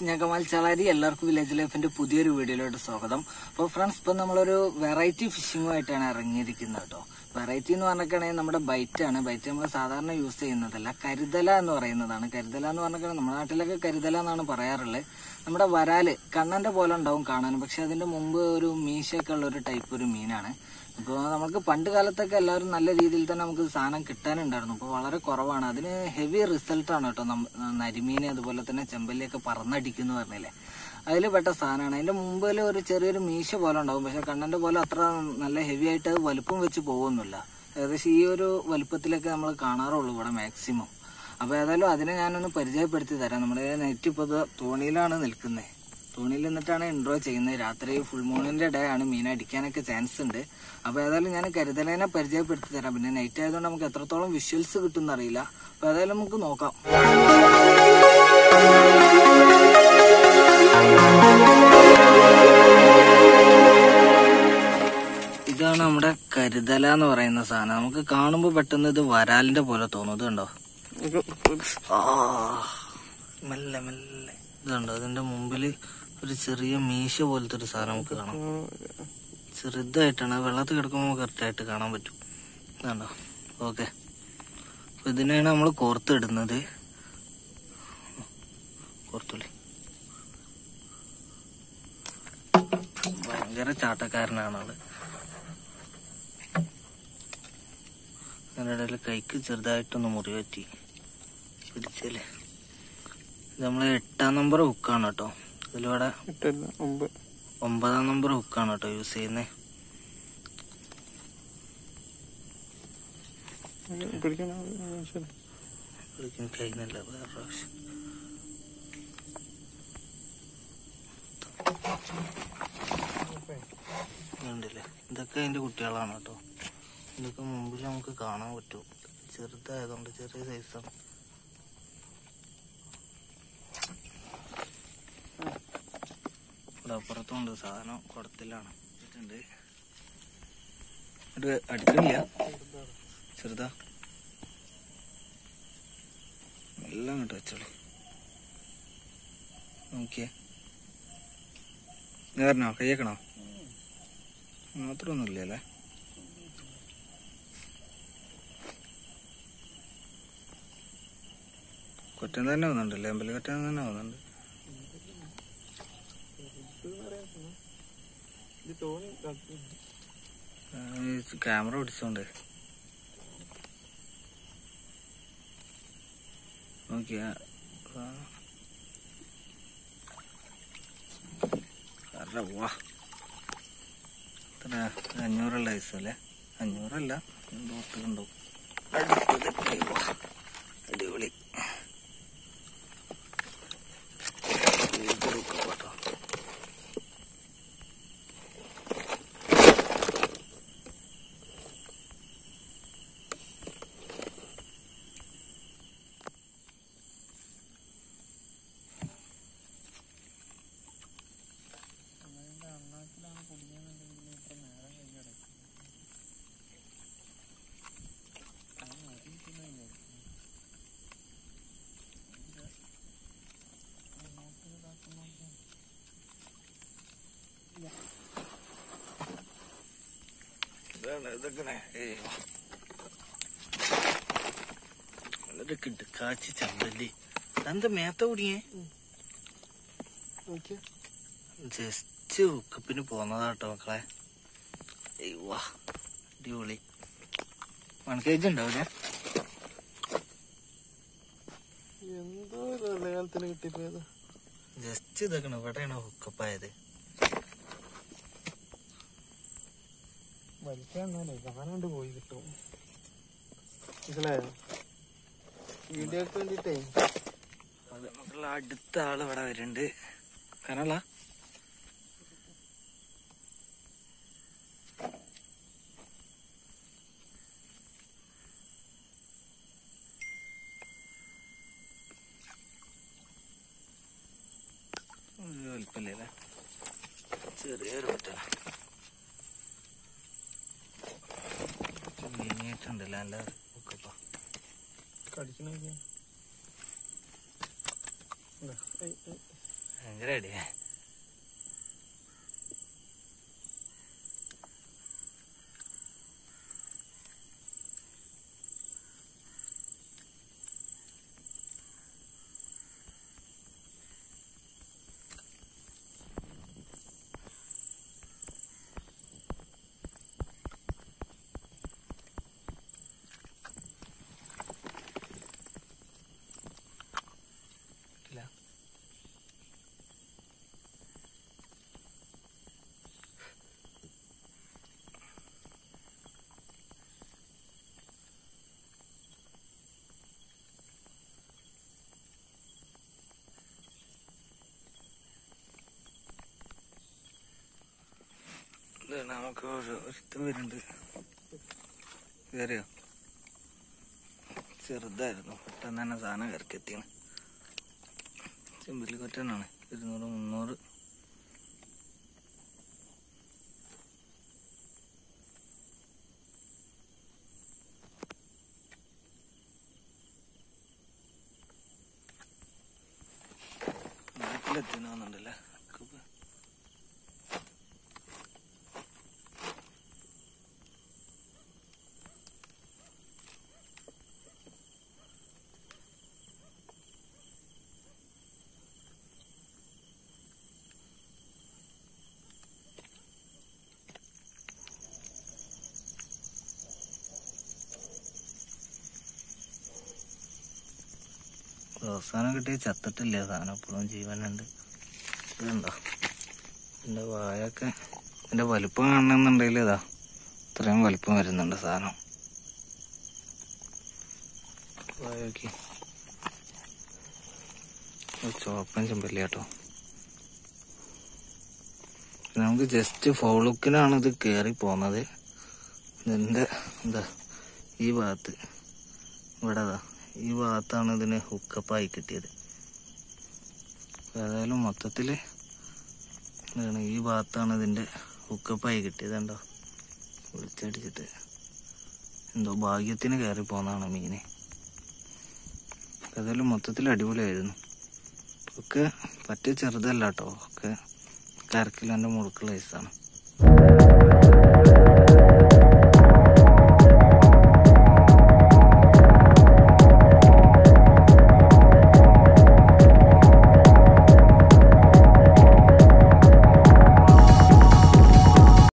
ഞാൻ കമാൽ ചളാരി എല്ലാവർക്കും വില്ലേജ് ലൈഫിന്റെ പുതിയൊരു വീഡിയോയിലോട്ട് സ്വാഗതം അപ്പോൾ ഫ്രണ്ട്സ് ഇപ്പൊ നമ്മളൊരു വെറൈറ്റി ഫിഷിങ്ങുമായിട്ടാണ് ഇറങ്ങിയിരിക്കുന്നത് കേട്ടോ വെറൈറ്റി എന്ന് പറഞ്ഞിട്ടുണ്ടെങ്കിൽ നമ്മുടെ ബൈറ്റ് ആണ് ബൈറ്റ് നമ്മൾ സാധാരണ യൂസ് ചെയ്യുന്നതല്ല കരുതല എന്ന് പറയുന്നതാണ് കരുതല എന്ന് പറഞ്ഞാൽ നമ്മുടെ നാട്ടിലൊക്കെ കരുതല എന്നാണ് പറയാറുള്ളത് നമ്മുടെ വരാല് കണ്ണന്റെ പോലെ ഉണ്ടാവും കാണാൻ പക്ഷെ അതിന്റെ മുമ്പ് ഒരു മീശയൊക്കെ ഉള്ള ഒരു ടൈപ്പ് ഒരു മീനാണ് ഇപ്പോൾ നമുക്ക് പണ്ട് കാലത്തൊക്കെ എല്ലാവരും നല്ല രീതിയിൽ തന്നെ നമുക്ക് സാധനം കിട്ടാനുണ്ടായിരുന്നു ഇപ്പോൾ വളരെ കുറവാണ് അതിന് ഹെവി റിസൾട്ടാണ് കേട്ടോ നമ്മ- നരിമീൻ അതുപോലെ തന്നെ ചെമ്പല്ലിയൊക്കെ പറന്നടിക്കുന്നു പറഞ്ഞില്ലേ അതിൽ പെട്ട സാധനമാണ് അതിന്റെ മുമ്പിൽ ഒരു ചെറിയൊരു മീശ പോലെ ഉണ്ടാവും പക്ഷെ കണ്ണന്റെ പോലെ അത്ര നല്ല ഹെവി ആയിട്ട് അത് വലുപ്പം വെച്ച് പോകുന്നില്ല ഏകദേശം ഈ ഒരു വലുപ്പത്തിലൊക്കെ നമ്മൾ കാണാറുള്ളൂ ഇവിടെ മാക്സിമം അപ്പോൾ ഏതായാലും അതിനെ ഞാനൊന്ന് പരിചയപ്പെടുത്തി തരാം നമ്മുടെ നെറ്റ് ഇപ്പോൾ ഇത് തോണിയിലാണ് നിൽക്കുന്നത് തോണിയിൽ നിന്നിട്ടാണ് ഇൻട്രോ ചെയ്യുന്നത് രാത്രി ഫുൾ മൂണിന്റെ ഡേ ആണ് മീൻ അടിക്കാനൊക്കെ ചാൻസ് ഉണ്ട് അപ്പോൾ ഏതായാലും ഞാൻ കരുതലേനെ പരിചയപ്പെടുത്തി തരാം പിന്നെ നൈറ്റ് ആയതുകൊണ്ട് നമുക്ക് എത്രത്തോളം വിഷ്വൽസ് കിട്ടും അറിയില്ല അപ്പോൾ ഏതായാലും നമുക്ക് നോക്കാം ഇതാണ് നമ്മുടെ കരുതല എന്ന് പറയുന്ന സാധനം നമുക്ക് കാണുമ്പോൾ പെട്ടെന്ന് ഇത് വരാലിന്റെ പോലെ തോന്നും ഇത് കണ്ടോ ആ മെല്ലെ മെല്ലെ ഇതുണ്ടോ അതിന്റെ മുമ്പില് ഒരു ചെറിയ മീശ പോലത്തെ ഒരു സാധനം നമുക്ക് കാണാം ചെറുതായിട്ടാണ് അത് വെള്ളത്തിൽ കിടക്കുമ്പോൾ കറക്റ്റ് ആയിട്ട് കാണാൻ പറ്റും ഇതുണ്ടോ ഓക്കെ അപ്പൊ ഇതിനെയാണ് നമ്മൾ കോർത്തിടുന്നത് കോർത്തുള്ളി ഭയങ്കര ചാട്ടക്കാരനാണ് ആള് അതിനിടയിൽ കൈക്ക് ചെറുതായിട്ടൊന്ന് മുറി പറ്റി പിടിച്ചല്ലേ ഇത് നമ്മള് എട്ടാം നമ്പർ ഹുക്കാണ് കേട്ടോ ഇതിലൂടെ എട്ടല്ല ഒമ്പത് ഒമ്പതാം നമ്പർ ഹുക്കാണ് കേട്ടോ യൂസ് ചെയ്യുന്നത് പിടിക്കണ ശരി വിളിക്കാൻ കഴിയുന്നില്ല വേറെ പ്രാവശ്യം ഉണ്ടല്ലേ ഇതൊക്കെ അതിന്റെ കുട്ടികളാണ് കേട്ടോ ഇതൊക്കെ മുമ്പിൽ നമുക്ക് കാണാൻ പറ്റും ചെറുതായതുകൊണ്ട് ചെറിയ സൈസാണ് ഇവിടെ അപ്പുറത്തുണ്ട് സാധനം കുടത്തിലാണ് ഇട്ടുണ്ട് ഇത് അടുക്കണില്ല ചെറുതാ എല്ലാം അങ്ങോട്ട് വെച്ചോളൂ നോക്കിയേ നേരണോ കയ്യേക്കണോ മാത്രമൊന്നുമില്ല അല്ലേ കൊറ്റൻ തന്നെ വന്നുണ്ടല്ലേ അമ്പലി കൊറ്റൻ തന്നെ വന്നുണ്ട് ഇത് തോന്നി ക്യാമറ പിടിച്ചോണ്ട് നോക്കിയ വാ എത്ര അഞ്ഞൂറുള്ള ഐസ് അല്ലേ അഞ്ഞൂറല്ല ഡോക്ടർ കണ്ടോ അടുത്തത് വാ അടിപൊളി ഇത് കൊടുക്കാം കേട്ടോ ഇതാണ് ഇതൊക്കെ വളരെ കിടക്കാച്ചി ചമ്പല്ലി എന്താ മേത്ത കുടിയേ നോക്കിയ ജസ്റ്റ് ഹുക്കപ്പിന് പോന്നതാട്ടോ മക്കളെ ഏയ് വാ അടിപൊളി വൺ കെ ജി ഉണ്ടാവില്ലേ എന്തോ നല്ല കാലത്തിന് കിട്ടിപ്പോയത് ജസ്റ്റ് ഇതൊക്കെ ഇവിടെയാണ് ഹുക്കപ്പ് ആയത് വലിക്കാന്നല്ലേ കാണാണ്ട് പോയി കിട്ടും മനസ്സിലായോ വീഡിയോക്ക് വേണ്ടിട്ടേ അത് മക്കളെ അടുത്ത ആള് ഇവിടെ വരുന്നുണ്ട് കനള വലിപ്പല്ലേ ചെറിയൊരു കുട്ടല നീങ്ങിയിട്ടുണ്ടല്ലോ നല്ല ഉക്കപ്പ കടിക്കണ ഭയങ്കര അടിയാ ഇല്ല ഇത് നമുക്ക് ഒരു ഒരുത്തം വരുന്നുണ്ട് കയറിയോ ചെറുതായിരുന്നു പെട്ടെന്ന് തന്നെ സാധനം കറക്കെത്തിയാണ് ചെമ്പിൽ കൊറ്റനാണ് ഇരുന്നൂറ് മുന്നൂറ് നാട്ടിലെത്തിനോന്നുണ്ടല്ലേ അവസാനം കിട്ടിയ ചത്തിട്ടില്ല സാധനം ഇപ്പോഴും ജീവനുണ്ട് ഇതുണ്ടോ എൻ്റെ വായൊക്കെ എൻ്റെ വലിപ്പം കാണണമെന്നുണ്ടെങ്കിൽ ഇതാ ഇത്രയും വലിപ്പം വരുന്നുണ്ട് സാധനം വായൊക്കെ ചുവപ്പൻ ചെമ്പല്ലി കേട്ടോ നമുക്ക് ജസ്റ്റ് ഫോളുക്കിനാണ് ഇത് കയറി പോകുന്നത് ഇതിൻ്റെ എന്താ ഈ ഭാഗത്ത് ഇവിടെ ദാ ഈ ഭാഗത്താണ് ഇതിന് ഹുക്കപ്പായി കിട്ടിയത് ഏതായാലും മൊത്തത്തിൽ എന്താണ് ഈ ഭാഗത്താണ് ഇതിൻ്റെ ഹുക്കപ്പായി കിട്ടിയത് കണ്ടോ വിളിച്ചടിച്ചിട്ട് എന്തോ ഭാഗ്യത്തിന് കയറി പോന്നതാണ് മീന് ഏതായാലും മൊത്തത്തിൽ അടിപൊളിയായിരുന്നു ഒക്കെ പറ്റ ചെറുതല്ല കേട്ടോ ഒക്കെ കരക്കിലോൻ്റെ മുറുക്കുള്ള ഐസാണ്